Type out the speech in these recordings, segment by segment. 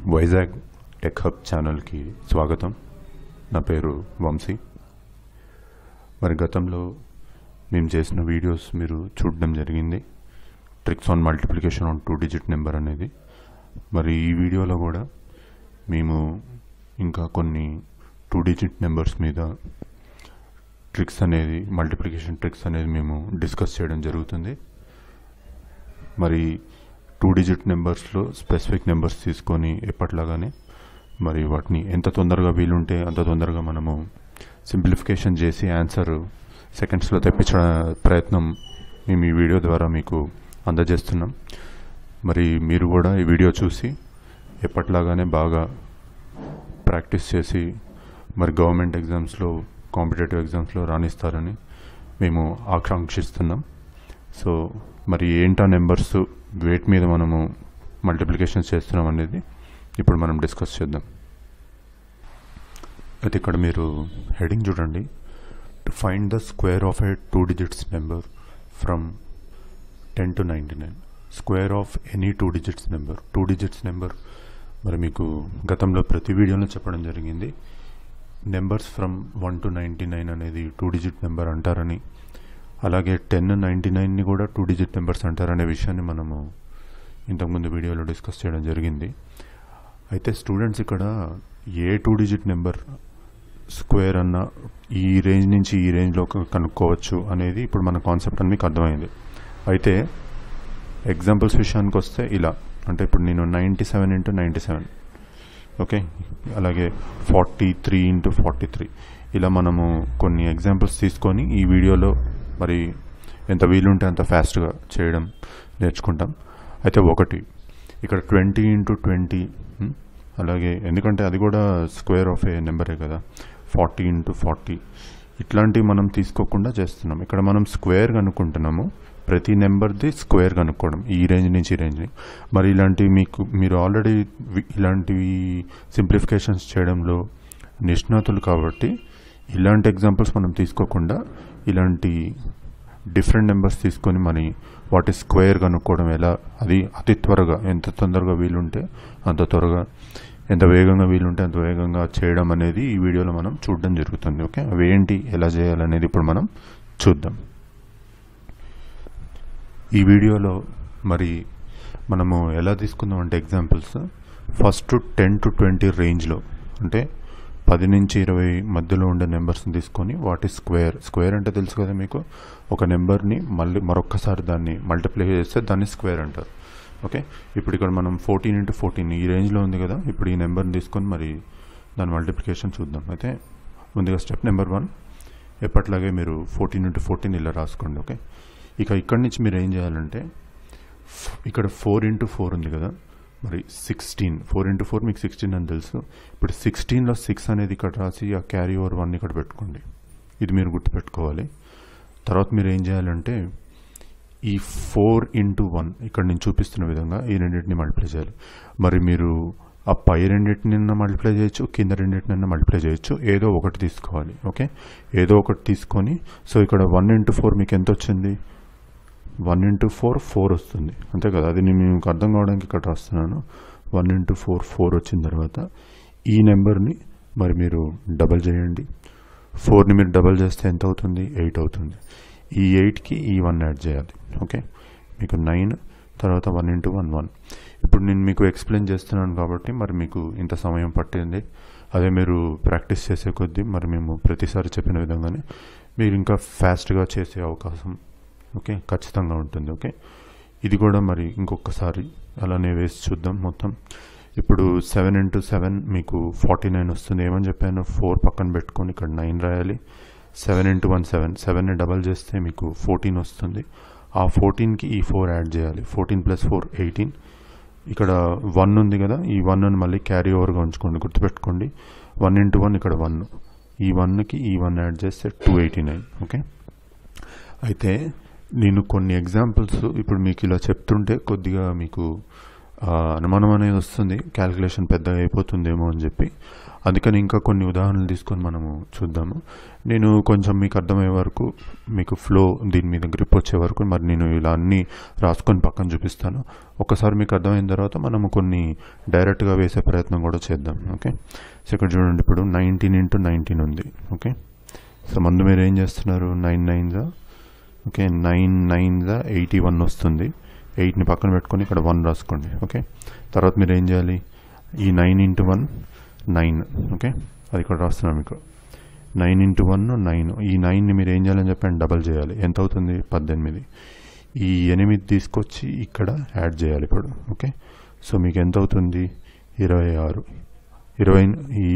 Vizag tech hub ఛానల్కి స్వాగతం నా పేరు వంశీ మరి గతంలో మేము చేసిన వీడియోస్ మీరు చూడడం జరిగింది tricks on multiplication on two digit number అనేది మరి ఈ వీడియోలో కూడా మేము ఇంకా కొన్ని టూ డిజిట్ నెంబర్స్ మీద ట్రిక్స్ అనేది మల్టిప్లికేషన్ ట్రిక్స్ అనేది మేము డిస్కస్ చేయడం జరుగుతుంది మరి టూ డిజిట్ నెంబర్స్లో స్పెసిఫిక్ నెంబర్స్ తీసుకొని ఎప్పట్లాగానే మరి వాటిని ఎంత తొందరగా వీలుంటే అంత తొందరగా మనము సింప్లిఫికేషన్ చేసి ఆన్సర్ సెకండ్స్లో తెప్పించడం ప్రయత్నం మేము ఈ వీడియో ద్వారా మీకు అందజేస్తున్నాం మరి మీరు కూడా ఈ వీడియో చూసి ఎప్పట్లాగానే బాగా ప్రాక్టీస్ చేసి మరి గవర్నమెంట్ ఎగ్జామ్స్లో కాంపిటేటివ్ ఎగ్జామ్స్లో రాణిస్తారని మేము ఆకాంక్షిస్తున్నాం సో మరి ఏంటా నెంబర్స్ వేట్ మీద మనము మల్టిప్లికేషన్స్ చేస్తున్నాం అనేది ఇప్పుడు మనం డిస్కస్ చేద్దాం అయితే ఇక్కడ మీరు హెడింగ్ చూడండి to find the square of a two digits number from ten to ninety nine square of any two digits number two digits number మరి మీకు గతంలో ప్రతి వీడియోలో చెప్పడం జరిగింది numbers from one to ninety nine అనేది టూ డిజిట్ నెంబర్ అంటారని అలాగే టెన్ నైంటీ నైన్ని కూడా టూ డిజిట్ నెంబర్స్ అంటారనే విషయాన్ని మనము ఇంతకుముందు వీడియోలో డిస్కస్ చేయడం జరిగింది అయితే స్టూడెంట్స్ ఇక్కడ a two digit number square అన్న ఈ రేంజ్ నుంచి ఈ రేంజ్లో కనుక్కోవచ్చు అనేది ఇప్పుడు మన కాన్సెప్ట్ అని మీకు అర్థమైంది అయితే ఎగ్జాంపుల్స్ విషయానికి వస్తే ఇలా అంటే ఇప్పుడు నేను ninety seven into ninety seven okay అలాగే forty three into forty three ఇలా మనము కొన్ని ఎగ్జాంపుల్స్ తీసుకొని ఈ వీడియోలో మరి ఎంత వీలుంటే అంత ఫాస్ట్గా చేయడం నేర్చుకుంటాం అయితే ఒకటి ఇక్కడ ట్వంటీ ఇంటూ ట్వంటీ అలాగే ఎందుకంటే అది కూడా స్క్వేర్ ఆఫ్ ఏ నెంబరే కదా ఫార్టీ ఇంటూ ఫార్టీ ఇట్లాంటివి మనం తీసుకోకుండా చేస్తున్నాం ఇక్కడ మనం స్క్వేర్ కనుక్కుంటున్నాము ప్రతి నెంబర్ది స్క్వేర్ కనుక్కోవడం ఈ రేంజ్ నుంచి ఈ రేంజ్ మరి ఇలాంటివి మీకు మీరు ఆల్రెడీ ఇలాంటివి సింప్లిఫికేషన్స్ చేయడంలో నిష్ణాతులు కాబట్టి ఇలాంటి ఎగ్జాంపుల్స్ మనం తీసుకోకుండా ఇలాంటి డిఫరెంట్ నెంబర్స్ తీసుకొని మరి వాటి స్క్వేర్ కనుక్కోవడం ఎలా అది అతి త్వరగా ఎంత తొందరగా వీలుంటే అంత త్వరగా ఎంత వేగంగా వీలుంటే అంత వేగంగా చేయడం అనేది ఈ వీడియోలో మనం చూడడం జరుగుతుంది ఓకే అవి ఏంటి ఎలా చేయాలనేది ఇప్పుడు మనం చూద్దాం ఈ వీడియోలో మరి మనము ఎలా తీసుకుందాం అంటే examples first ten to twenty రేంజ్లో అంటే పది నుంచి ఇరవై మధ్యలో ఉండే నెంబర్స్ని తీసుకొని వాటి స్క్వేర్ స్క్వేర్ అంటే తెలుసు కదా మీకు ఒక నెంబర్ని మళ్ళీ మరొక్కసారి దాన్ని మల్టిప్లై చేస్తే దాన్ని స్క్వేర్ అంటారు ఓకే ఇప్పుడు ఇక్కడ మనం ఫోర్టీన్ ఇంటూ ఫోర్టీన్ ఈ రేంజ్లో ఉంది కదా ఇప్పుడు ఈ నెంబర్ని తీసుకొని మరి దాని మల్టిప్లికేషన్ చూద్దాం అయితే ముందుగా స్టెప్ నెంబర్ వన్ ఎప్పట్లాగే మీరు ఫోర్టీన్ ఇంటూ ఫోర్టీన్ ఇలా రాసుకోండి ఓకే ఇక ఇక్కడి నుంచి మీరు ఏం చేయాలంటే ఇక్కడ ఫోర్ ఇంటూ ఫోర్ ఉంది కదా మరి సిక్స్టీన్ ఫోర్ ఇంటూ ఫోర్ మీకు సిక్స్టీన్ అని తెలుసు ఇప్పుడు సిక్స్టీన్లో సిక్స్ అనేది ఇక్కడ రాసి ఆ క్యారీ ఓవర్ వన్ ఇక్కడ పెట్టుకోండి ఇది మీరు గుర్తుపెట్టుకోవాలి తర్వాత మీరు ఏం చేయాలంటే ఈ ఫోర్ ఇంటూ వన్ ఇక్కడ నేను చూపిస్తున్న విధంగా ఈ రెండింటిని మల్టిప్లై చేయాలి మరి మీరు ఆ పై రెండింటిని మల్టిప్లై చేయొచ్చు కింద రెండింటినైనా మల్టిప్లై చేయొచ్చు ఏదో ఒకటి తీసుకోవాలి ఓకే ఏదో ఒకటి తీసుకొని సో ఇక్కడ వన్ ఇంటూ ఫోర్ మీకు ఎంత వచ్చింది వన్ ఇంటూ ఫోర్ ఫోర్ వస్తుంది అంతే కదా అది నేను మీకు అర్థం కావడానికి ఇక్కడ రాస్తున్నాను వన్ ఇంటూ ఫోర్ ఫోర్ వచ్చిన తర్వాత ఈ నెంబర్ని మరి మీరు డబల్ చేయండి ఫోర్ని మీరు డబల్ చేస్తే ఎంత అవుతుంది ఎయిట్ అవుతుంది ఈ ఎయిట్కి ఈ వన్ యాడ్ చేయాలి ఓకే మీకు నైన్ తర్వాత వన్ ఇంటూ వన్ వన్ ఇప్పుడు నేను మీకు ఎక్స్ప్లెయిన్ చేస్తున్నాను కాబట్టి మరి మీకు ఇంత సమయం పట్టింది అదే మీరు ప్రాక్టీస్ చేసే కొద్దీ మరి మేము ప్రతిసారి చెప్పిన విధంగానే మీరు ఇంకా ఫాస్ట్గా చేసే అవకాశం ఓకే ఖచ్చితంగా ఉంటుంది ఓకే ఇది కూడా మరి ఇంకొకసారి అలానే వేసి చూద్దాం మొత్తం ఇప్పుడు సెవెన్ ఇంటూ సెవెన్ మీకు ఫార్టీ నైన్ వస్తుంది ఏమని చెప్పాను ఫోర్ పక్కన పెట్టుకొని ఇక్కడ నైన్ రాయాలి సెవెన్ ఇంటూ వన్ సెవెన్ సెవెన్ని డబల్ చేస్తే మీకు ఫోర్టీన్ వస్తుంది ఆ ఫోర్టీన్కి ఈ ఫోర్ యాడ్ చేయాలి ఫోర్టీన్ ప్లస్ ఫోర్ ఎయిటీన్ ఇక్కడ వన్ ఉంది కదా ఈ వన్ మళ్ళీ క్యారీ ఓవర్గా ఉంచుకోండి గుర్తుపెట్టుకోండి వన్ ఇంటూ వన్ ఇక్కడ వన్ ఈ వన్కి ఈ వన్ యాడ్ చేస్తే టూ ఎయిటీ నైన్ ఓకే అయితే నేను కొన్ని ఎగ్జాంపుల్స్ ఇప్పుడు మీకు ఇలా చెప్తుంటే కొద్దిగా మీకు ఆ, అనుమానం అనేది వస్తుంది క్యాలిక్యులేషన్ పెద్దగా అయిపోతుందేమో అని చెప్పి అందుకని ఇంకా కొన్ని ఉదాహరణలు తీసుకొని మనము చూద్దాము నేను కొంచెం మీకు అర్థమయ్యే వరకు మీకు ఫ్లో దీని మీద గ్రిప్ వచ్చే వరకు మరి నేను ఇలా అన్నీ రాసుకొని పక్కన చూపిస్తాను ఒకసారి మీకు అర్థమైన తర్వాత మనము కొన్ని డైరెక్ట్గా వేసే ప్రయత్నం కూడా చేద్దాం ఓకే సో ఇక్కడ చూడండి ఇప్పుడు నైన్టీన్ ఇంటూ నైన్టీన్ ఉంది ఓకే సో ముందు మీరు ఏం చేస్తున్నారు నైన్ నైన్ జా ఓకే నైన్ నైన్ జా ఎయిటీ వన్ వస్తుంది ఎయిట్ని పక్కన పెట్టుకొని ఇక్కడ వన్ రాసుకోండి ఓకే తర్వాత మీరు ఏం చేయాలి ఈ nine into one nine okay అది ఇక్కడ రాస్తున్నాను మీకు నైన్ ఇంటూ వన్ నైన్ ఈ నైన్ని మీరు ఏం చేయాలని చెప్పండి డబల్ చేయాలి ఎంత అవుతుంది పద్దెనిమిది ఈ ఎనిమిది తీసుకొచ్చి ఇక్కడ యాడ్ చేయాలి ఇప్పుడు ఓకే సో మీకు ఎంత అవుతుంది ఇరవై ఆరు ఇరవై ఈ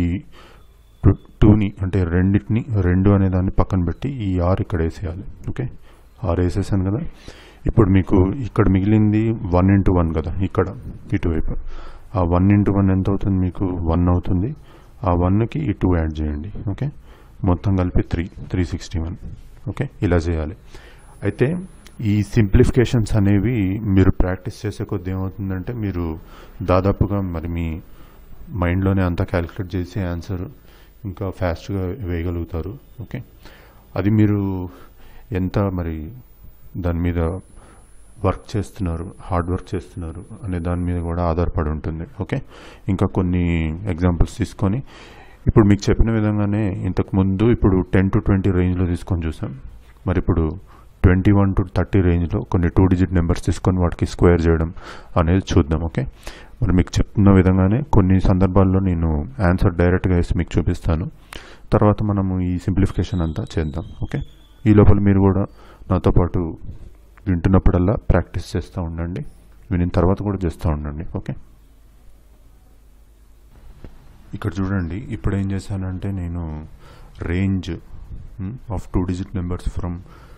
టు- టూని అంటే రెండింటిని రెండు అనే దాన్ని పక్కన పెట్టి ఈ ఆరు ఇక్కడ వేసేయాలి ఓకే ఆరు వేసేసాను కదా ఇప్పుడు మీకు ఇక్కడ మిగిలింది వన్ ఇంటూ వన్ కదా ఇక్కడ ఇటువైపు ఆ వన్ ఇంటూ వన్ ఎంత అవుతుంది మీకు వన్ అవుతుంది ఆ వన్కి ఈ టూ యాడ్ చేయండి ఓకే మొత్తం కలిపి three three sixty one okay ఇలా చేయాలి అయితే ఈ సింప్లిఫికేషన్స్ అనేవి మీరు ప్రాక్టీస్ చేసే కొద్ది ఏమవుతుందంటే మీరు దాదాపుగా మరి మీ మైండ్లోనే అంతా క్యాలిక్యులేట్ చేసి ఆన్సర్ ఇంకా ఫాస్ట్గా వేయగలుగుతారు ఓకే అది మీరు ఎంత మరి దాని మీద వర్క్ చేస్తున్నారు హార్డ్ వర్క్ చేస్తున్నారు అనే దాని మీద కూడా ఆధారపడి ఉంటుంది ఓకే ఇంకా కొన్ని ఎగ్జాంపుల్స్ తీసుకొని ఇప్పుడు మీకు చెప్పిన విధంగానే ఇంతకు ముందు ఇప్పుడు టెన్ టు ట్వంటీ రేంజ్లో తీసుకొని చూసాం మరి ఇప్పుడు ట్వంటీ వన్ టు థర్టీ రేంజ్లో కొన్ని టూ డిజిట్ నెంబర్స్ తీసుకొని వాటికి స్క్వేర్ చేయడం అనేది చూద్దాం ఓకే మరి మీకు చెప్తున్న విధంగానే కొన్ని సందర్భాల్లో నేను ఆన్సర్ డైరెక్ట్గా వేసి మీకు చూపిస్తాను తర్వాత మనము ఈ సింప్లిఫికేషన్ అంతా చేద్దాం ఓకే ఈ లోపల మీరు కూడా నాతో పాటు వింటున్నప్పుడల్లా ప్రాక్టీస్ చేస్తూ ఉండండి వినిన తర్వాత కూడా చేస్తూ ఉండండి ఓకే ఇక్కడ చూడండి ఇప్పుడు ఏం చేశానంటే నేను range of two digit numbers from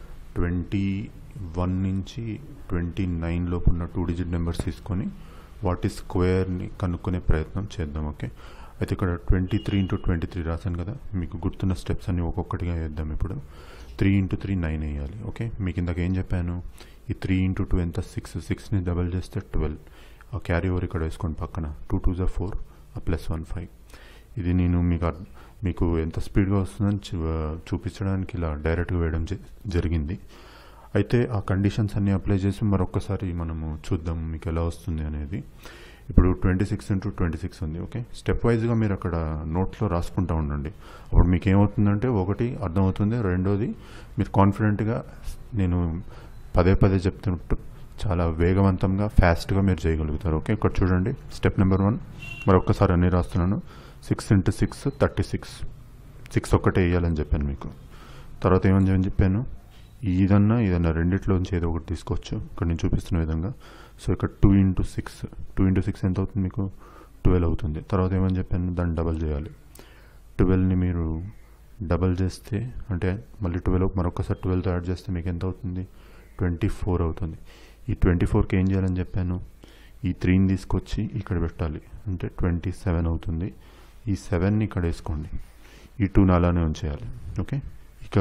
twenty one నుంచి ట్వంటీ నైన్ లోపు ఉన్న టూ డిజిట్ నెంబర్స్ తీసుకొని వాటి స్క్వేర్ని కనుక్కునే ప్రయత్నం చేద్దాం ఓకే అయితే ఇక్కడ twenty three into twenty three రాశాను కదా మీకు గుర్తున్న స్టెప్స్ అన్ని ఒక్కొక్కటిగా వేద్దాం ఇప్పుడు త్రీ ఇంటూ త్రీ నైన్ వేయాలి ఓకే మీకు ఇందాక ఏం చెప్పాను ఈ త్రీ ఇంటూ టూ ఎంత సిక్స్ సిక్స్ని డబల్ చేస్తే ట్వెల్వ్ ఆ క్యారీ ఓవర్ ఇక్కడ వేసుకోండి పక్కన టూ టూ జా ఫోర్ ఆ ప్లస్ వన్ ఫైవ్ ఇది నేను మీకు అర్- మీకు ఎంత స్పీడ్గా వస్తుందని చూ- చూపించడానికి ఇలా డైరెక్ట్గా వేయడం జ- జరిగింది అయితే ఆ కండిషన్స్ అన్ని అప్లై చేసి మరొకసారి మనము చూద్దాం మీకు ఎలా వస్తుంది అనేది ఇప్పుడు twenty six into twenty six ఉంది ఓకే స్టెప్ వైజ్గా మీరు అక్కడ నోట్లో రాసుకుంటూ ఉండండి అప్పుడు మీకు ఏమవుతుందంటే ఒకటి అర్థమవుతుంది రెండోది మీరు కాన్ఫిడెంట్గా నేను పదే పదే చెప్తుంటూ చాలా వేగవంతంగా ఫాస్ట్గా మీరు చేయగలుగుతారు ఓకే ఇక్కడ చూడండి స్టెప్ నెంబర్ వన్ మరొకసారి అన్ని రాస్తున్నాను six into six thirty six six ఒక్కటే వేయాలని చెప్పాను మీకు తర్వాత ఏమని చెప్పని చెప్పాను ఇదన్నా ఇదన్నా రెండిట్లోంచి ఏదో ఒకటి తీసుకోవచ్చు ఇక్కడ నేను చూపిస్తున్న విధంగా సో ఇక్కడ two into six two into six ఎంత అవుతుంది మీకు ట్వెల్వ్ అవుతుంది తర్వాత ఏమని చెప్పాను దాన్ని డబల్ చేయాలి ట్వెల్వ్ని మీరు డబల్ చేస్తే అంటే మళ్ళీ ట్వెల్వ్ మరొకసారి ట్వెల్వ్తో యాడ్ చేస్తే మీకు ఎంత అవుతుంది ట్వంటీ ఫోర్ అవుతుంది ఈ ట్వంటీ ఫోర్కి ఏం చేయాలని చెప్పాను ఈ త్రీని తీసుకొచ్చి ఇక్కడ పెట్టాలి అంటే ట్వంటీ సెవెన్ అవుతుంది ఈ సెవెన్ని ఇక్కడ వేసుకోండి ఈ టూని అలానే ఉంచేయాలి ఓకే ఇక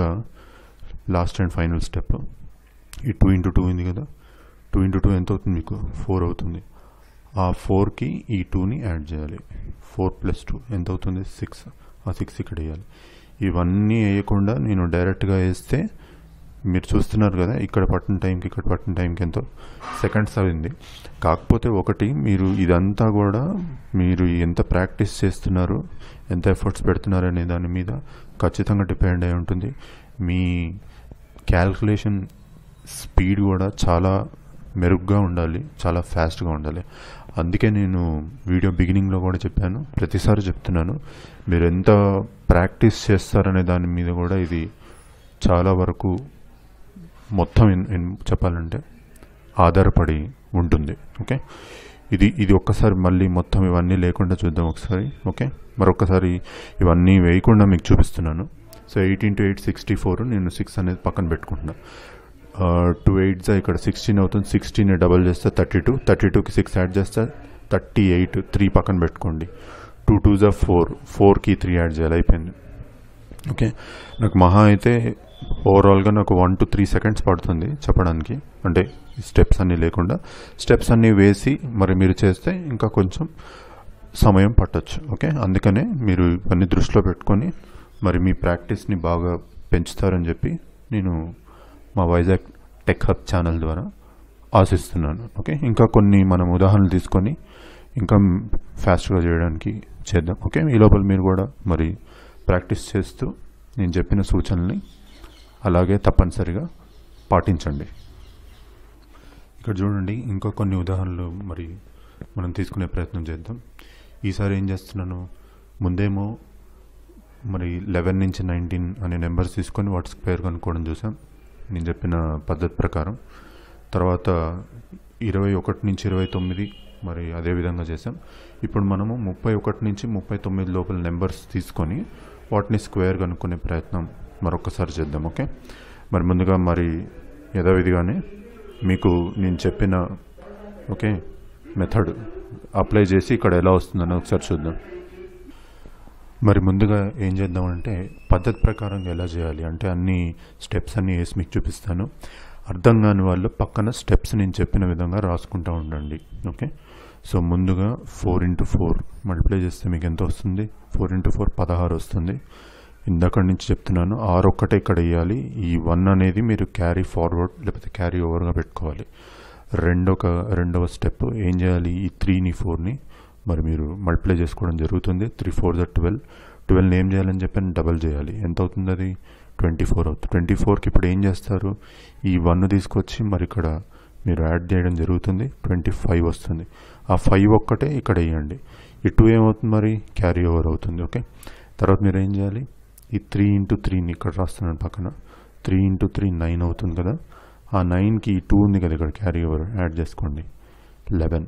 లాస్ట్ అండ్ ఫైనల్ స్టెప్ ఈ టూ ఇంటూ టూ ఉంది కదా టూ ఇంటూ టూ ఎంత అవుతుంది మీకు ఫోర్ అవుతుంది ఆ ఫోర్కి ఈ టూని యాడ్ చేయాలి ఫోర్ ప్లస్ టూ ఎంత అవుతుంది సిక్స్ ఆ సిక్స్ ఇక్కడ వేయాలి ఇవన్నీ వేయకుండా నేను డైరెక్ట్గా వేస్తే మీరు చూస్తున్నారు కదా ఇక్కడ పట్టిన టైంకి ఇక్కడ పట్టిన టైంకి ఎంతో సెకండ్స్ అయింది కాకపోతే ఒకటి మీరు ఇదంతా కూడా మీరు ఎంత ప్రాక్టీస్ చేస్తున్నారు ఎంత ఎఫర్ట్స్ పెడుతున్నారు అనే దాని మీద ఖచ్చితంగా డిపెండ్ అయి ఉంటుంది మీ క్యాల్కులేషన్ స్పీడ్ కూడా చాలా మెరుగ్గా ఉండాలి చాలా ఫాస్ట్గా ఉండాలి అందుకే నేను వీడియో బిగినింగ్లో కూడా చెప్పాను ప్రతిసారి చెప్తున్నాను మీరు ఎంత ప్రాక్టీస్ చేస్తారనే దాని మీద కూడా ఇది చాలా వరకు మొత్తం ఇన్- ఇన్- చెప్పాలంటే ఆధారపడి ఉంటుంది ఓకే ఇది ఇది ఒక్కసారి మళ్ళీ మొత్తం ఇవన్నీ లేకుండా చూద్దాం ఒకసారి ఓకే మరొకసారి ఇవన్నీ వేయకుండా మీకు చూపిస్తున్నాను so eight into eight sixty four నేను సిక్స్ అనేది పక్కన పెట్టుకుంటున్నా టూ ఎయిట్స్ ఇక్కడ సిక్స్టీన్ అవుతుంది సిక్స్టీన్ డబల్ చేస్తే థర్టీ టూ థర్టీ టూకి సిక్స్ యాడ్ చేస్తే థర్టీ ఎయిట్ త్రీ పక్కన పెట్టుకోండి టూ టూ జా ఫోర్ ఫోర్కి త్రీ యాడ్ చేయాలి అయిపోయింది ఓకే నాకు మహా అయితే ఓవరాల్గా నాకు వన్ టు త్రీ సెకండ్స్ పడుతుంది చెప్పడానికి అంటే స్టెప్స్ అన్నీ లేకుండా స్టెప్స్ అన్నీ వేసి మరి మీరు చేస్తే ఇంకా కొంచెం సమయం పట్టొచ్చు ఓకే అందుకనే మీరు ఇవన్నీ దృష్టిలో పెట్టుకొని మరి మీ ప్రాక్టీస్ని బాగా పెంచుతారని చెప్పి నేను మా వైజాగ్ టెక్ హబ్ ఛానల్ ద్వారా ఆశిస్తున్నాను ఓకే ఇంకా కొన్ని మనం ఉదాహరణలు తీసుకొని ఇంకా ఫాస్ట్గా చేయడానికి చేద్దాం ఓకే ఈ లోపల మీరు కూడా మరి ప్రాక్టీస్ చేస్తూ నేను చెప్పిన సూచనల్ని అలాగే తప్పనిసరిగా పాటించండి ఇక్కడ చూడండి ఇంకా కొన్ని ఉదాహరణలు మరి మనం తీసుకునే ప్రయత్నం చేద్దాం ఈసారి ఏం చేస్తున్నాను ముందేమో మరి లెవెన్ నుంచి నైన్టీన్ అనే నెంబర్స్ తీసుకొని వాటి స్క్వేర్ కనుక్కోవడం చూసాం నేను చెప్పిన పద్ధతి ప్రకారం తర్వాత ఇరవై ఒకటి నుంచి ఇరవై తొమ్మిది మరి అదే విధంగా చేసాం ఇప్పుడు మనము ముప్పై ఒకటి నుంచి ముప్పై తొమ్మిది లోపల నెంబర్స్ తీసుకొని వాటిని స్క్వేర్ కనుక్కునే ప్రయత్నం మరొకసారి చేద్దాం ఓకే మరి ముందుగా మరి యథావిధిగానే మీకు నేను చెప్పిన ఓకే మెథడ్ అప్లై చేసి ఇక్కడ ఎలా వస్తుందని ఒకసారి చూద్దాం మరి ముందుగా ఏం చేద్దామంటే పద్ధతి ప్రకారంగా ఎలా చేయాలి అంటే అన్ని స్టెప్స్ అన్ని వేసి మీకు చూపిస్తాను అర్థం కాని వాళ్ళు పక్కన స్టెప్స్ నేను చెప్పిన విధంగా రాసుకుంటూ ఉండండి ఓకే సో ముందుగా ఫోర్ ఇంటూ ఫోర్ మల్టిప్లై చేస్తే మీకు ఎంత వస్తుంది ఫోర్ ఇంటూ ఫోర్ పదహారు వస్తుంది ఇందాక నుంచి చెప్తున్నాను ఆరు ఒక్కటే ఇక్కడ వేయాలి ఈ వన్ అనేది మీరు క్యారీ ఫార్వర్డ్ లేకపోతే క్యారీ ఓవర్గా పెట్టుకోవాలి రెండొక రెండవ స్టెప్ ఏం చేయాలి ఈ త్రీని ఫోర్ని మరి మీరు మల్టిప్లై చేసుకోవడం జరుగుతుంది త్రీ ఫోర్ ద ట్వెల్వ్ ట్వెల్వ్ని ఏం చేయాలని చెప్పి డబల్ చేయాలి ఎంత అవుతుంది అది ట్వంటీ ఫోర్ అవుతుంది ట్వంటీ ఫోర్కి ఇప్పుడు ఏం చేస్తారు ఈ వన్ తీసుకొచ్చి మరి ఇక్కడ మీరు యాడ్ చేయడం జరుగుతుంది ట్వంటీ ఫైవ్ వస్తుంది ఆ ఫైవ్ ఒక్కటే ఇక్కడ వేయండి ఈ టూ ఏమవుతుంది మరి క్యారీ ఓవర్ అవుతుంది ఓకే తర్వాత మీరు ఏం చేయాలి ఈ త్రీ ఇంటూ త్రీని ఇక్కడ రాస్తున్నాను పక్కన త్రీ ఇంటూ త్రీ నైన్ అవుతుంది కదా ఆ నైన్కి ఈ టూ ఉంది కదా ఇక్కడ క్యారీ ఓవర్ యాడ్ చేసుకోండి లెవెన్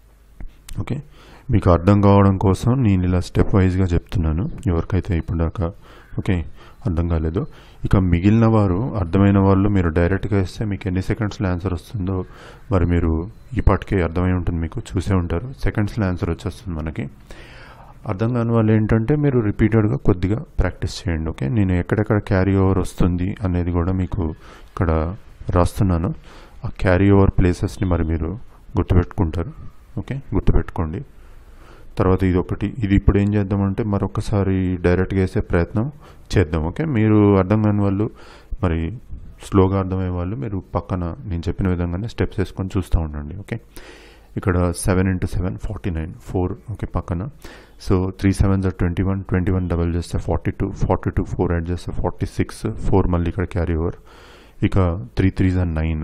ఓకే మీకు అర్థం కావడం కోసం నేను ఇలా స్టెప్ వైజ్గా చెప్తున్నాను ఎవరికైతే ఇప్పుడు దాకా ఓకే అర్థం కాలేదు ఇక మిగిలిన వారు అర్థమైన వాళ్ళు మీరు డైరెక్ట్గా ఇస్తే మీకు ఎన్ని సెకండ్స్లో ఆన్సర్ వస్తుందో మరి మీరు ఈ పాటికే అర్థమై ఉంటుంది మీకు చూసే ఉంటారు సెకండ్స్లో ఆన్సర్ వచ్చేస్తుంది మనకి అర్థం కాని వాళ్ళు ఏంటంటే మీరు రిపీటెడ్గా కొద్దిగా ప్రాక్టీస్ చేయండి ఓకే నేను ఎక్కడెక్కడ క్యారీ ఓవర్ వస్తుంది అనేది కూడా మీకు ఇక్కడ రాస్తున్నాను ఆ క్యారీ ఓవర్ ప్లేసెస్ని మరి మీరు గుర్తుపెట్టుకుంటారు ఓకే గుర్తుపెట్టుకోండి తర్వాత ఇది ఒకటి ఇది ఇప్పుడు ఏం చేద్దామంటే మరొకసారి డైరెక్ట్గా వేసే ప్రయత్నం చేద్దాం ఓకే మీరు అర్థం కాని వాళ్ళు మరి స్లోగా అర్థమయ్యే వాళ్ళు మీరు పక్కన నేను చెప్పిన విధంగానే స్టెప్స్ వేసుకొని చూస్తూ ఉండండి ఓకే ఇక్కడ seven into seven forty nine four okay పక్కన సో త్రీ సెవెన్ జర్ twenty one twenty one double చేస్తే forty two forty two four add చేస్తే ఫార్టీ సిక్స్ ఫోర్ మళ్ళీ ఇక్కడ క్యారీ ఓవర్ ఇక త్రీ త్రీ జర్ నైన్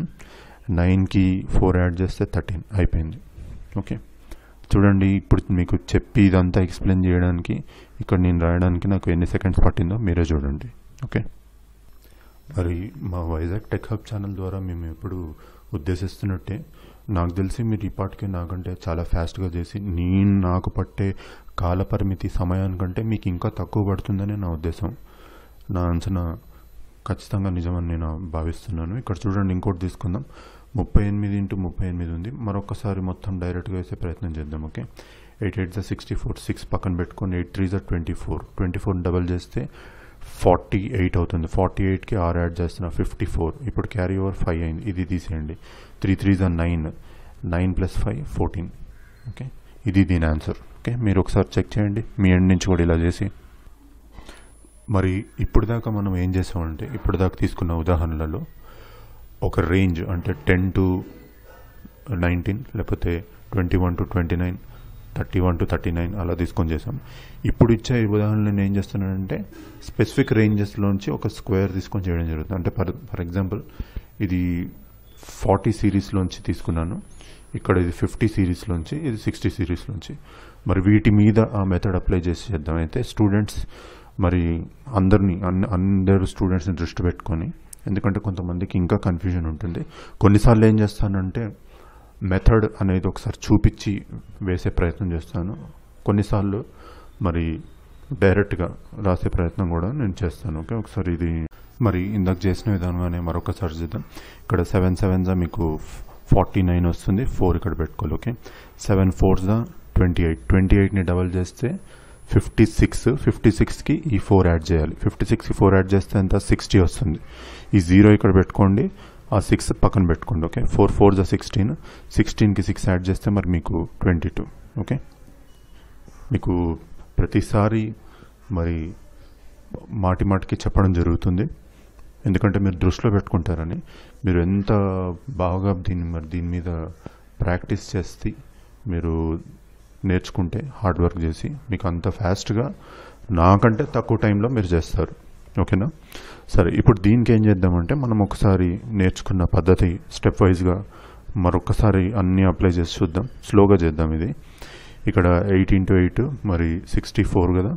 నైన్కి ఫోర్ యాడ్ చేస్తే థర్టీన్ అయిపోయింది ఓకే చూడండి ఇప్పుడు మీకు చెప్పి ఇదంతా ఎక్స్ప్లెయిన్ చేయడానికి ఇక్కడ నేను రాయడానికి నాకు ఎన్ని సెకండ్స్ పట్టిందో మీరే చూడండి ఓకే మరి మా వైజాగ్ టెక్ హబ్ ఛానల్ ద్వారా మేము ఎప్పుడు ఉద్దేశిస్తున్నట్టే నాకు తెలిసి మీరు ఈ పాటికే నాకంటే చాలా ఫాస్ట్గా చేసి నేను నాకు పట్టే కాల పరిమితి సమయానికంటే మీకు ఇంకా తక్కువ పడుతుందని నా ఉద్దేశం నా అంచనా ఖచ్చితంగా నిజమని నేను భావిస్తున్నాను ఇక్కడ చూడండి ఇంకోటి తీసుకుందాం ముప్పై ఎనిమిది ఇంటూ ముప్పై ఎనిమిది ఉంది మరొకసారి మొత్తం డైరెక్ట్గా వేసే ప్రయత్నం చేద్దాం ఓకే ఎయిట్ ఎయిట్ జా సిక్స్టీ ఫోర్ సిక్స్ పక్కన పెట్టుకొని ఎయిట్ త్రీ జా twenty four twenty four double చేస్తే ఫార్టీ ఎయిట్ అవుతుంది ఫార్టీ ఎయిట్కి ఆరు యాడ్ చేస్తున్నా ఫిఫ్టీ ఫోర్ ఇప్పుడు క్యారీ ఓవర్ ఫైవ్ అయింది ఇది తీసేయండి త్రీ త్రీ జా nine nine plus five fourteen okay ఇది దీని ఆన్సర్ ఓకే మీరు ఒకసారి చెక్ చేయండి మీ ఎండ్ నుంచి కూడా ఇలా చేసి మరి ఇప్పుడు దాకా మనం ఏం చేసామంటే ఇప్పుడు దాకా తీసుకున్న ఉదాహరణలలో ఒక రేంజ్ అంటే టెన్ టు నైన్టీన్ లేకపోతే twenty one to twenty nine thirty one to thirty nine అలా తీసుకొని చేసాం ఇప్పుడు ఇచ్చే ఈ ఉదాహరణలు నేను ఏం చేస్తున్నానంటే స్పెసిఫిక్ రేంజెస్లోంచి ఒక స్క్వేర్ తీసుకొని చేయడం జరుగుతుంది అంటే ఫర్ ఫర్ ఎగ్జాంపుల్ ఇది ఫార్టీ సిరీస్లోంచి తీసుకున్నాను ఇక్కడ ఇది ఫిఫ్టీ సిరీస్లోంచి ఇది సిక్స్టీ సిరీస్లోంచి మరి వీటి మీద ఆ మెథడ్ అప్లై చేసి చేద్దాం అయితే స్టూడెంట్స్ మరి అందరినీ అన్ని అందరు స్టూడెంట్స్ని దృష్టి పెట్టుకొని ఎందుకంటే కొంతమందికి ఇంకా కన్ఫ్యూజన్ ఉంటుంది కొన్నిసార్లు ఏం చేస్తానంటే మెథడ్ అనేది ఒకసారి చూపించి వేసే ప్రయత్నం చేస్తాను కొన్నిసార్లు మరి డైరెక్ట్గా రాసే ప్రయత్నం కూడా నేను చేస్తాను ఓకే ఒకసారి ఇది మరి ఇందాక చేసిన విధానంగానే మరొకసారి చేద్దాం ఇక్కడ సెవెన్ సెవెన్జా మీకు ఫార్టీ నైన్ వస్తుంది ఫోర్ ఇక్కడ పెట్టుకోవాలి ఓకే సెవెన్ ఫోర్స్దా ట్వంటీ ఎయిట్ ట్వంటీ ఎయిట్ని డబల్ చేస్తే ఫిఫ్టీ సిక్స్ ఫిఫ్టీ సిక్స్కి ఈ ఫోర్ యాడ్ చేయాలి ఫిఫ్టీ సిక్స్కి ఫోర్ యాడ్ చేస్తే ఎంత సిక్స్టీ వస్తుంది ఈ జీరో ఇక్కడ పెట్టుకోండి ఆ సిక్స్ పక్కన పెట్టుకోండి ఓకే ఫోర్ ఫోర్ జా సిక్స్టీన్ సిక్స్టీన్కి సిక్స్ యాడ్ చేస్తే మరి మీకు ట్వంటీ టూ ఓకే మీకు ప్రతిసారి మరి మాటి మాటికి చెప్పడం జరుగుతుంది ఎందుకంటే మీరు దృష్టిలో పెట్టుకుంటారని మీరు ఎంత బాగా దీన్ని మరి దీని మీద ప్రాక్టీస్ చేస్తే మీరు నేర్చుకుంటే హార్డ్ వర్క్ చేసి మీకు అంత ఫాస్ట్గా నాకంటే తక్కువ టైంలో మీరు చేస్తారు ఓకేనా సరే ఇప్పుడు దీనికి ఏం చేద్దామంటే మనం ఒకసారి నేర్చుకున్న పద్ధతి స్టెప్ వైజ్గా మరొకసారి అన్నీ అప్లై చేసి చూద్దాం స్లోగా చేద్దాం ఇది ఇక్కడ ఎయిట్ ఇంటూ ఎయిట్ మరి సిక్స్టీ ఫోర్ కదా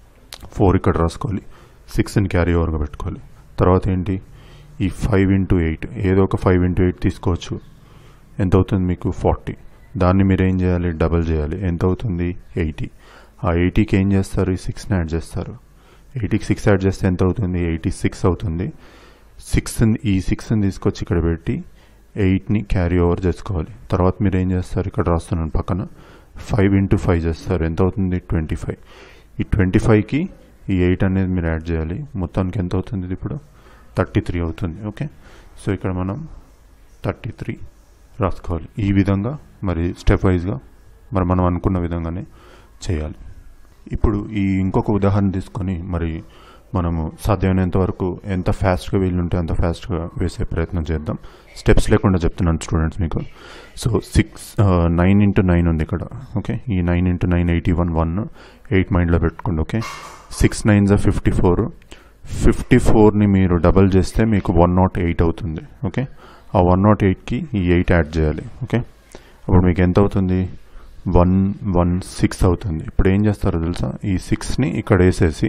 ఫోర్ ఇక్కడ రాసుకోవాలి సిక్స్ని క్యారీ ఓవర్గా పెట్టుకోవాలి తర్వాత ఏంటి ఈ ఫైవ్ ఇంటూ ఎయిట్ ఏదో ఒక ఫైవ్ ఇంటూ ఎయిట్ తీసుకోవచ్చు ఎంత అవుతుంది మీకు ఫార్టీ దాన్ని మీరు ఏం చేయాలి డబల్ చేయాలి ఎంత అవుతుంది ఎయిటీ ఆ ఎయిటీకి ఏం చేస్తారు ఈ సిక్స్ని యాడ్ చేస్తారు ఎయిటీకి సిక్స్ యాడ్ చేస్తే ఎంత అవుతుంది ఎయిటీ సిక్స్ అవుతుంది సిక్స్ ఈ సిక్స్ని తీసుకొచ్చి ఇక్కడ పెట్టి ఎయిట్ని క్యారీ ఓవర్ చేసుకోవాలి తర్వాత మీరు ఏం చేస్తారు ఇక్కడ రాస్తున్నాను పక్కన ఫైవ్ ఇంటూ ఫైవ్ చేస్తారు ఎంత అవుతుంది ట్వంటీ ఫైవ్ ఈ ట్వంటీ ఫైవ్కి ఈ ఎయిట్ అనేది మీరు యాడ్ చేయాలి మొత్తానికి ఎంత అవుతుంది ఇది ఇప్పుడు థర్టీ త్రీ అవుతుంది ఓకే సో ఇక్కడ మనం థర్టీ త్రీ రాసుకోవాలి ఈ విధంగా మరి స్టెప్ వైజ్గా మరి మనం అనుకున్న విధంగానే చేయాలి ఇప్పుడు ఈ ఇంకొక ఉదాహరణ తీసుకొని మరి మనము సాధ్యమైనంత వరకు ఎంత ఫాస్ట్గా వీలుంటే అంత ఫాస్ట్గా వేసే ప్రయత్నం చేద్దాం స్టెప్స్ లేకుండా చెప్తున్నాను స్టూడెంట్స్ మీకు so six nine into nine ఉంది ఇక్కడ ఓకే ఈ nine into nine eighty one one eight మైండ్లో పెట్టుకోండి ఓకే సిక్స్ నైన్ జా ఫిఫ్టీ ఫోర్ ఫిఫ్టీ ఫోర్ని మీరు డబల్ చేస్తే మీకు వన్ నాట్ ఎయిట్ అవుతుంది ఓకే ఆ వన్ నాట్ ఎయిట్కి ఈ ఎయిట్ యాడ్ చేయాలి ఓకే అప్పుడు మీకు ఎంత అవుతుంది వన్ వన్ సిక్స్ అవుతుంది ఇప్పుడు ఏం చేస్తారో తెలుసా ఈ సిక్స్ని ఇక్కడ వేసేసి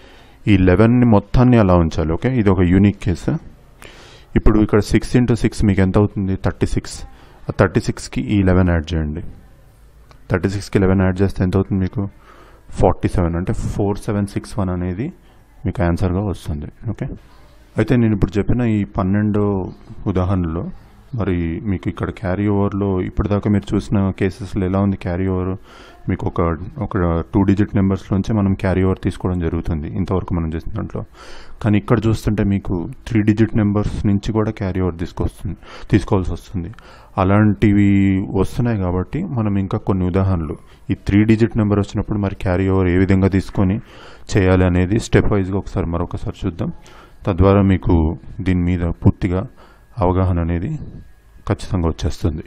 ఈ లెవెన్ని మొత్తాన్ని అలా ఉంచాలి ఓకే ఇది ఒక యూనిక్ కేసు ఇప్పుడు ఇక్కడ సిక్స్ ఇంటూ సిక్స్ మీకు ఎంత అవుతుంది థర్టీ సిక్స్ ఆ థర్టీ సిక్స్కి ఈ లెవెన్ యాడ్ చేయండి థర్టీ సిక్స్కి లెవెన్ యాడ్ చేస్తే ఎంత అవుతుంది మీకు ఫార్టీ సెవెన్ అంటే ఫోర్ సెవెన్ సిక్స్ వన్ అనేది మీకు ఆన్సర్గా వస్తుంది ఓకే అయితే నేను ఇప్పుడు చెప్పిన ఈ పన్నెండు ఉదాహరణలో మరి మీకు ఇక్కడ క్యారీ ఓవర్లో ఇప్పటిదాకా మీరు చూసిన కేసెస్లో ఎలా ఉంది క్యారీ ఓవర్ మీకు ఒక ఒక టూ డిజిట్ నెంబర్స్లోంచి మనం క్యారీ ఓవర్ తీసుకోవడం జరుగుతుంది ఇంతవరకు మనం చేసిన దాంట్లో కానీ ఇక్కడ చూస్తుంటే మీకు త్రీ డిజిట్ నెంబర్స్ నుంచి కూడా క్యారీ ఓవర్ తీసుకొస్తుంది తీసుకోవాల్సి వస్తుంది అలాంటివి వస్తున్నాయి కాబట్టి మనం ఇంకా కొన్ని ఉదాహరణలు ఈ త్రీ డిజిట్ నెంబర్ వచ్చినప్పుడు మరి క్యారీ ఓవర్ ఏ విధంగా తీసుకొని చేయాలి అనేది స్టెప్ వైజ్గా ఒకసారి మరొకసారి చూద్దాం తద్వారా మీకు దీని మీద పూర్తిగా అవగాహన అనేది ఖచ్చితంగా వచ్చేస్తుంది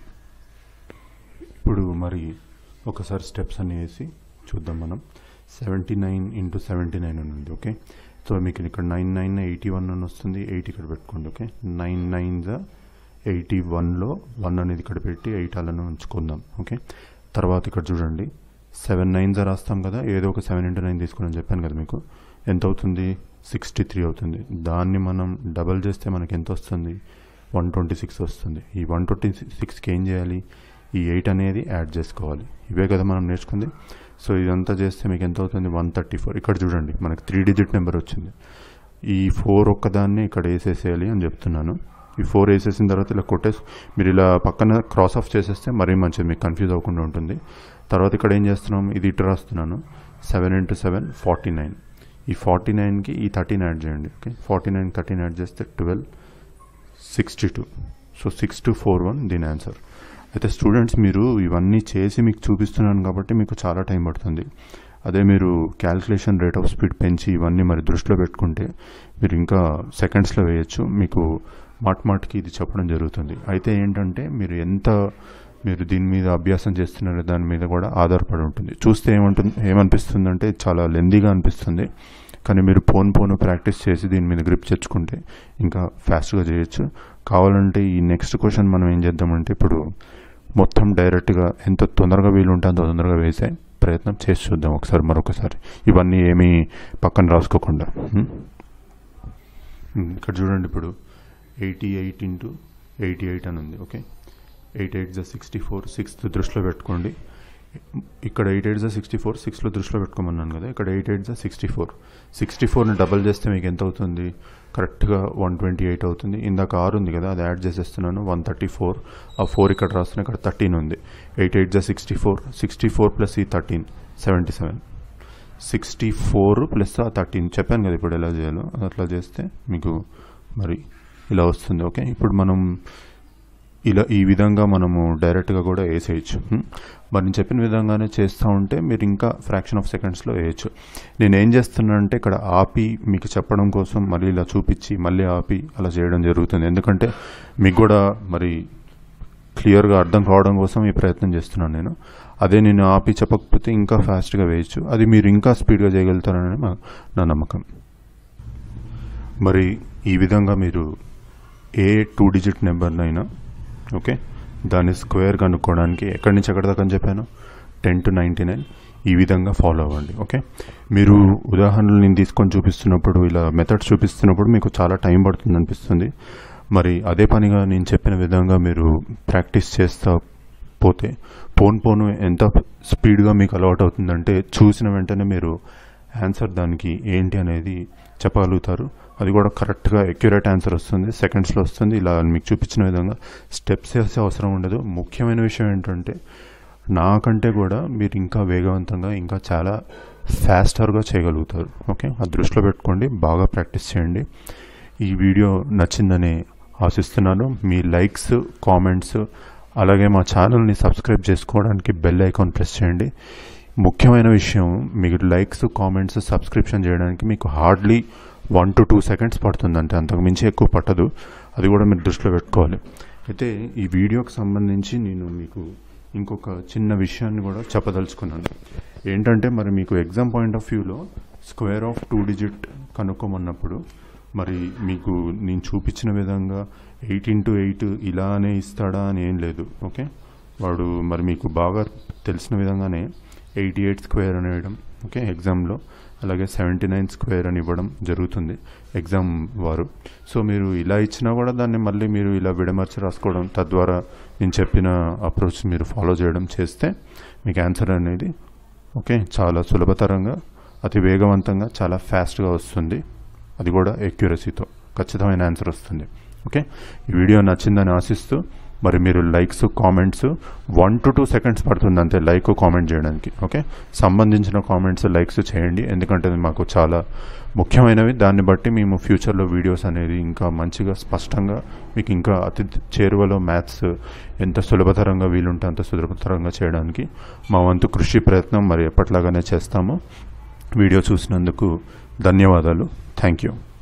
ఇప్పుడు మరి ఒకసారి స్టెప్స్ అన్ని వేసి చూద్దాం మనం seventy nine into seventy nine అని ఉంది ఓకే సో మీకు ఇక్కడ నైన్ నైన్ ఎయిటీ వన్ అని వస్తుంది ఎయిట్ ఇక్కడ పెట్టుకోండి ఓకే నైన్ నైన్ జా ఎయిటీ వన్లో వన్ అనేది ఇక్కడ పెట్టి ఎయిట్ అలానే ఉంచుకుందాం ఓకే తర్వాత ఇక్కడ చూడండి సెవెన్ నైన్ జా రాస్తాం కదా ఏదో ఒక సెవెన్ ఇంటూ నైన్ తీసుకుని చెప్పాను కదా మీకు ఎంత అవుతుంది సిక్స్టీ త్రీ అవుతుంది దాన్ని మనం డబల్ చేస్తే మనకి ఎంత వస్తుంది వన్ ట్వంటీ సిక్స్ వస్తుంది ఈ వన్ ట్వంటీ సిక్స్కి ఏం చేయాలి ఈ ఎయిట్ అనేది యాడ్ చేసుకోవాలి ఇవే కదా మనం నేర్చుకుంది సో ఇదంతా చేస్తే మీకు ఎంత అవుతుంది వన్ థర్టీ ఫోర్ ఇక్కడ చూడండి మనకి త్రీ డిజిట్ నెంబర్ వచ్చింది ఈ ఫోర్ ఒక్కదాన్ని ఇక్కడ వేసేసేయాలి అని చెప్తున్నాను ఈ ఫోర్ వేసేసిన తర్వాత ఇలా కొట్టేసి మీరు ఇలా పక్కన క్రాస్ ఆఫ్ చేసేస్తే మరీ మంచిది మీకు కన్ఫ్యూజ్ అవ్వకుండా ఉంటుంది తర్వాత ఇక్కడ ఏం చేస్తున్నాం ఇది ఇటు రాస్తున్నాను seven into seven forty nine ఈ ఫార్టీ నైన్కి ఈ థర్టీన్ యాడ్ చేయండి okay forty nine thirteen add చేస్తే twelve sixty two so six two four one దీని ఆన్సర్ అయితే స్టూడెంట్స్ మీరు ఇవన్నీ చేసి మీకు చూపిస్తున్నాను కాబట్టి మీకు చాలా టైం పడుతుంది అదే మీరు క్యాల్కులేషన్ రేట్ ఆఫ్ స్పీడ్ పెంచి ఇవన్నీ మరి దృష్టిలో పెట్టుకుంటే మీరు ఇంకా సెకండ్స్లో వేయచ్చు మీకు మాట్ మాట్కి ఇది చెప్పడం జరుగుతుంది అయితే ఏంటంటే మీరు ఎంత మీరు దీని మీద అభ్యాసం చేస్తున్నారో దాని మీద కూడా ఆధారపడి ఉంటుంది చూస్తే ఏమంటుంది ఏమనిపిస్తుందంటే చాలా లెందీగా అనిపిస్తుంది కానీ మీరు పోన్ పోను ప్రాక్టీస్ చేసి దీని మీద గ్రిప్ తెచ్చుకుంటే ఇంకా ఫాస్ట్గా చేయొచ్చు కావాలంటే ఈ నెక్స్ట్ క్వశ్చన్ మనం ఏం చేద్దామంటే ఇప్పుడు మొత్తం డైరెక్ట్గా ఎంత తొందరగా వీలుంటే అంత తొందరగా వేసే ప్రయత్నం చేసి చూద్దాం ఒకసారి మరొకసారి ఇవన్నీ ఏమీ పక్కన రాసుకోకుండా ఉం? ఉం, ఇక్కడ చూడండి ఇప్పుడు eighty eight into eighty eight అని ఉంది ఓకే ఎయిట్ ఎయిట్ జా సిక్స్టీ ఫోర్ సిక్స్త్ దృష్టిలో పెట్టుకోండి ఇక్కడ ఎయిట్ ఎయిట్ జా సిక్స్టీ ఫోర్ సిక్స్లో దృష్టిలో పెట్టుకోమన్నాను కదా ఇక్కడ ఎయిట్ ఎయిట్ జా సిక్స్టీ ఫోర్ సిక్స్టీ ఫోర్ని డబల్ చేస్తే మీకు ఎంత అవుతుంది కరెక్ట్గా వన్ ట్వంటీ ఎయిట్ అవుతుంది ఇందాక ఆరు ఉంది కదా అది యాడ్ చేసేస్తున్నాను వన్ థర్టీ ఫోర్ ఆ ఫోర్ ఇక్కడ రాస్తున్నా ఇక్కడ థర్టీన్ ఉంది ఎయిట్ ఎయిట్ జా sixty four sixty four plus ఈ thirteen seventy seven sixty four plus ఆ థర్టీన్ చెప్పాను కదా ఇప్పుడు ఎలా చేయాలో అట్లా చేస్తే మీకు మరి ఇలా వస్తుంది ఓకే ఇప్పుడు మనం ఇలా ఈ విధంగా మనము డైరెక్ట్గా కూడా వేసేయచ్చు హ్మ్. మరి నేను చెప్పిన విధంగానే చేస్తూ ఉంటే మీరు ఇంకా ఫ్రాక్షన్ ఆఫ్ సెకండ్స్లో వేయచ్చు నేను ఏం చేస్తున్నానంటే ఇక్కడ ఆపి మీకు చెప్పడం కోసం మళ్ళీ ఇలా చూపించి మళ్ళీ ఆపి అలా చేయడం జరుగుతుంది ఎందుకంటే మీకు కూడా మరి క్లియర్గా అర్థం కావడం కోసం ఈ ప్రయత్నం చేస్తున్నాను నేను అదే నేను ఆపి చెప్పకపోతే ఇంకా ఫాస్ట్గా వేయచ్చు అది మీరు ఇంకా స్పీడ్గా చేయగలుగుతారని మా- నా నమ్మకం మరి ఈ విధంగా మీరు ఏ టూ డిజిట్ నెంబర్నైనా ఓకే దాని స్క్వేర్ కనుక్కోవడానికి ఎక్కడి నుంచి ఎక్కడి దాకా అని చెప్పాను టెన్ టు నైంటీ నైన్ ఈ విధంగా ఫాలో అవ్వండి ఓకే మీరు ఉదాహరణలు నేను తీసుకొని చూపిస్తున్నప్పుడు ఇలా మెథడ్స్ చూపిస్తున్నప్పుడు మీకు చాలా టైం పడుతుంది అనిపిస్తుంది మరి అదే పనిగా నేను చెప్పిన విధంగా మీరు ప్రాక్టీస్ చేస్తా పోతే పోను పోను ఎంత స్పీడ్గా మీకు అలవాటు అవుతుందంటే చూసిన వెంటనే మీరు ఆన్సర్ దానికి ఏంటి అనేది చెప్పగలుగుతారు అది కూడా కరెక్ట్గా అక్యురేట్ ఆన్సర్ వస్తుంది సెకండ్స్లో వస్తుంది ఇలా మీకు చూపించిన విధంగా స్టెప్స్ వేసే అవసరం ఉండదు ముఖ్యమైన విషయం ఏంటంటే నాకంటే కూడా మీరు ఇంకా వేగవంతంగా ఇంకా చాలా ఫాస్టర్గా చేయగలుగుతారు ఓకే అది దృష్టిలో పెట్టుకోండి బాగా ప్రాక్టీస్ చేయండి ఈ వీడియో నచ్చిందని ఆశిస్తున్నాను మీ లైక్స్ కామెంట్స్ అలాగే మా ఛానల్ని సబ్స్క్రైబ్ చేసుకోవడానికి బెల్ ఐకాన్ ప్రెస్ చేయండి ముఖ్యమైన విషయం మీకు లైక్స్ కామెంట్స్ సబ్స్క్రిప్షన్ చేయడానికి మీకు hardly one to two seconds పడుతుంది అంటే అంతకు మించి ఎక్కువ పట్టదు అది కూడా మీరు దృష్టిలో పెట్టుకోవాలి అయితే ఈ వీడియోకి సంబంధించి నేను మీకు ఇంకొక చిన్న విషయాన్ని కూడా చెప్పదలుచుకున్నాను ఏంటంటే మరి మీకు ఎగ్జామ్ పాయింట్ ఆఫ్ వ్యూలో స్క్వేర్ ఆఫ్ టూ డిజిట్ కనుక్కోమన్నప్పుడు మరి మీకు నేను చూపించిన విధంగా ఎయిట్ ఇంటూ ఎయిట్ ఇలానే ఇస్తాడా అని ఏం లేదు ఓకే వాడు మరి మీకు బాగా తెలిసిన విధంగానే ఎయిటీ ఎయిట్ స్క్వేర్ అని వేయడం ఓకే ఎగ్జామ్లో అలాగే సెవెంటీ నైన్ స్క్వేర్ అని ఇవ్వడం జరుగుతుంది ఎగ్జామ్ వారు సో మీరు ఇలా ఇచ్చినా కూడా దాన్ని మళ్ళీ మీరు ఇలా విడమర్చి రాసుకోవడం తద్వారా నేను చెప్పిన అప్రోచ్ మీరు ఫాలో చేయడం చేస్తే మీకు ఆన్సర్ అనేది ఓకే చాలా సులభతరంగా అతి వేగవంతంగా చాలా ఫాస్ట్గా వస్తుంది అది కూడా ఎక్యురసీతో ఖచ్చితమైన ఆన్సర్ వస్తుంది ఓకే ఈ వీడియో నచ్చిందని ఆశిస్తూ మరి మీరు likes comments one to two seconds పడుతుంది అంతే లైక్ కామెంట్ చేయడానికి ఓకే సంబంధించిన కామెంట్స్ లైక్స్ చేయండి ఎందుకంటే అది మాకు చాలా ముఖ్యమైనవి దాన్ని బట్టి మేము ఫ్యూచర్లో వీడియోస్ అనేది ఇంకా మంచిగా స్పష్టంగా మీకు ఇంకా అతి చేరువలో మ్యాథ్స్ ఎంత సులభతరంగా వీలుంటే అంత సులభతరంగా చేయడానికి మా వంతు కృషి ప్రయత్నం మరి ఎప్పట్లాగానే చేస్తాము వీడియో చూసినందుకు ధన్యవాదాలు థ్యాంక్ యూ